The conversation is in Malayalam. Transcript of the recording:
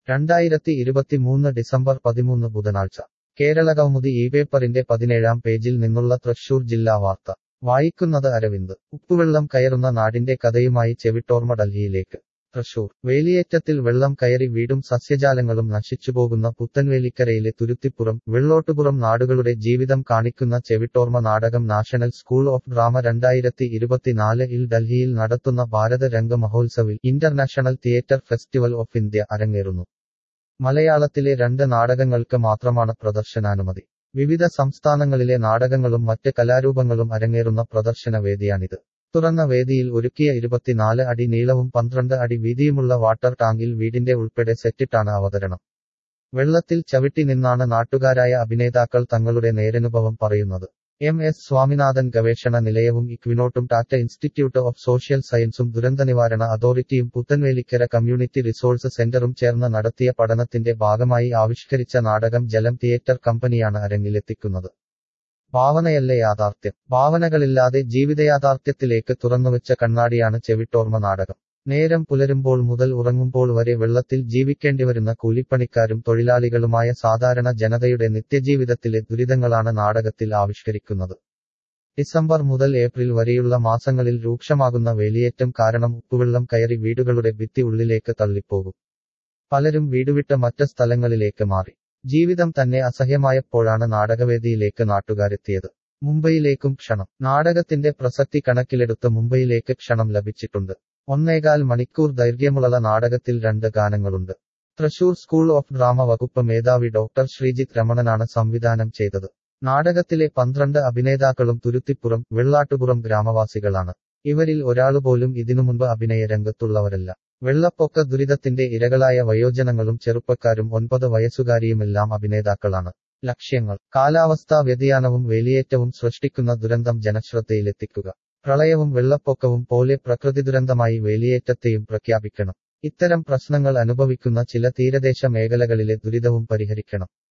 രണ്ടായിരത്തി ഇരുപത്തിമൂന്ന് ഡിസംബർ പതിമൂന്ന് ബുധനാഴ്ച കേരളകൗമുദി ഈ പേപ്പറിന്റെ പതിനേഴാം പേജിൽ നിന്നുള്ള തൃശൂർ ജില്ലാ വാർത്ത വായിക്കുന്നത് അരവിന്ദ് ഉപ്പുവെള്ളം കയറുന്ന നാടിന്റെ കഥയുമായി ചെവിട്ടോർമ ഡൽഹിയിലേക്ക് തൃശൂർ വേലിയേറ്റത്തിൽ വെള്ളം കയറി വീടും സസ്യജാലങ്ങളും നശിച്ചുപോകുന്ന പുത്തൻവേലിക്കരയിലെ തുരുത്തിപ്പുറം വെള്ളോട്ടുപുറം നാടുകളുടെ ജീവിതം കാണിക്കുന്ന ചെവിട്ടോർമ നാടകം നാഷണൽ സ്കൂൾ ഓഫ് ഡ്രാമ രണ്ടായിരത്തി ഇരുപത്തിനാല് ഇൽ ഡൽഹിയിൽ നടത്തുന്ന ഭാരത രംഗ മഹോത്സവിൽ international theatre festival of India അരങ്ങേറുന്നു മലയാളത്തിലെ രണ്ട് നാടകങ്ങൾക്ക് മാത്രമാണ് പ്രദർശനാനുമതി വിവിധ സംസ്ഥാനങ്ങളിലെ നാടകങ്ങളും മറ്റ് കലാരൂപങ്ങളും അരങ്ങേറുന്ന പ്രദർശന വേദിയാണിത് തുറന്ന വേദിയിൽ ഒരുക്കിയ ഇരുപത്തിനാല് അടി നീളവും പന്ത്രണ്ട് അടി വീതിയുമുള്ള വാട്ടർ ടാങ്കിൽ വീടിന്റെ ഉൾപ്പെടെ സെറ്റിട്ടാണ് അവതരണം വെള്ളത്തിൽ ചവിട്ടി നിന്നാണ് നാട്ടുകാരായ അഭിനേതാക്കൾ തങ്ങളുടെ നേരനുഭവം പറയുന്നത് എം എസ് സ്വാമിനാഥൻ ഗവേഷണ നിലയവും ഇക്വിനോട്ടും ടാറ്റ ഇൻസ്റ്റിറ്റ്യൂട്ട് ഓഫ് സോഷ്യൽ സയൻസും ദുരന്തനിവാരണ അതോറിറ്റിയും പുത്തൻവേലിക്കര കമ്മ്യൂണിറ്റി റിസോഴ്സ് സെന്ററും ചേർന്ന് നടത്തിയ പഠനത്തിന്റെ ഭാഗമായി ആവിഷ്കരിച്ച നാടകം ജലം തിയേറ്റർ കമ്പനിയാണ് അരങ്ങിലെത്തിക്കുന്നത് ഭാവനയല്ല യാഥാർത്ഥ്യം ഭാവനകളില്ലാതെ ജീവിതയാഥാർത്ഥ്യത്തിലേക്ക് തുറന്നുവെച്ച കണ്ണാടിയാണ് ചെവിട്ടോർമ നാടകം നേരം പുലരുമ്പോൾ മുതൽ ഉറങ്ങുമ്പോൾ വരെ വെള്ളത്തിൽ ജീവിക്കേണ്ടിവരുന്ന കൂലിപ്പണിക്കാരും തൊഴിലാളികളുമായ സാധാരണ ജനതയുടെ നിത്യജീവിതത്തിലെ ദുരിതങ്ങളാണ് നാടകത്തിൽ ആവിഷ്കരിക്കുന്നത് ഡിസംബർ മുതൽ ഏപ്രിൽ വരെയുള്ള മാസങ്ങളിൽ രൂക്ഷമാകുന്ന വേലിയേറ്റം കാരണം ഉപ്പുവെള്ളം കയറി വീടുകളുടെ ഭിത്തി ഉള്ളിലേക്ക് തള്ളിപ്പോകും പലരും വീടുവിട്ട് മറ്റ് സ്ഥലങ്ങളിലേക്ക് മാറി ജീവിതം തന്നെ അസഹ്യമായപ്പോഴാണ് നാടകവേദിയിലേക്ക് നാട്ടുകാരെത്തിയത് മുംബൈയിലേക്കും ക്ഷണം നാടകത്തിന്റെ പ്രസക്തി കണക്കിലെടുത്ത് മുംബൈയിലേക്ക് ക്ഷണം ലഭിച്ചിട്ടുണ്ട് ഒന്നേകാൽ മണിക്കൂർ ദൈർഘ്യമുള്ള നാടകത്തിൽ രണ്ട് ഗാനങ്ങളുണ്ട് തൃശൂർ സ്കൂൾ ഓഫ് ഡ്രാമ വകുപ്പ് മേധാവി ഡോക്ടർ ശ്രീജിത്ത് രമണനാണ് സംവിധാനം ചെയ്തത് നാടകത്തിലെ പന്ത്രണ്ട് അഭിനേതാക്കളും തുരുത്തിപ്പുറം വെള്ളാട്ടുപുറം ഗ്രാമവാസികളാണ് ഇവരിൽ ഒരാളുപോലും ഇതിനു മുൻപ് അഭിനയ രംഗത്തുള്ളവരല്ല വെള്ളപ്പൊക്ക ദുരിതത്തിന്റെ ഇരകളായ വയോജനങ്ങളും ചെറുപ്പക്കാരും ഒൻപത് വയസ്സുകാരിയുമെല്ലാം അഭിനേതാക്കളാണ് ലക്ഷ്യങ്ങൾ കാലാവസ്ഥാ വ്യതിയാനവും വേലിയേറ്റവും സൃഷ്ടിക്കുന്ന ദുരന്തം ജനശ്രദ്ധയിലെത്തിക്കുക പ്രളയവും വെള്ളപ്പൊക്കവും പോലെ പ്രകൃതി ദുരന്തമായി വേലിയേറ്റത്തെയും പ്രഖ്യാപിക്കണം ഇത്തരം പ്രശ്നങ്ങൾ അനുഭവിക്കുന്ന ചില തീരദേശ മേഖലകളിലെ ദുരിതവും പരിഹരിക്കണം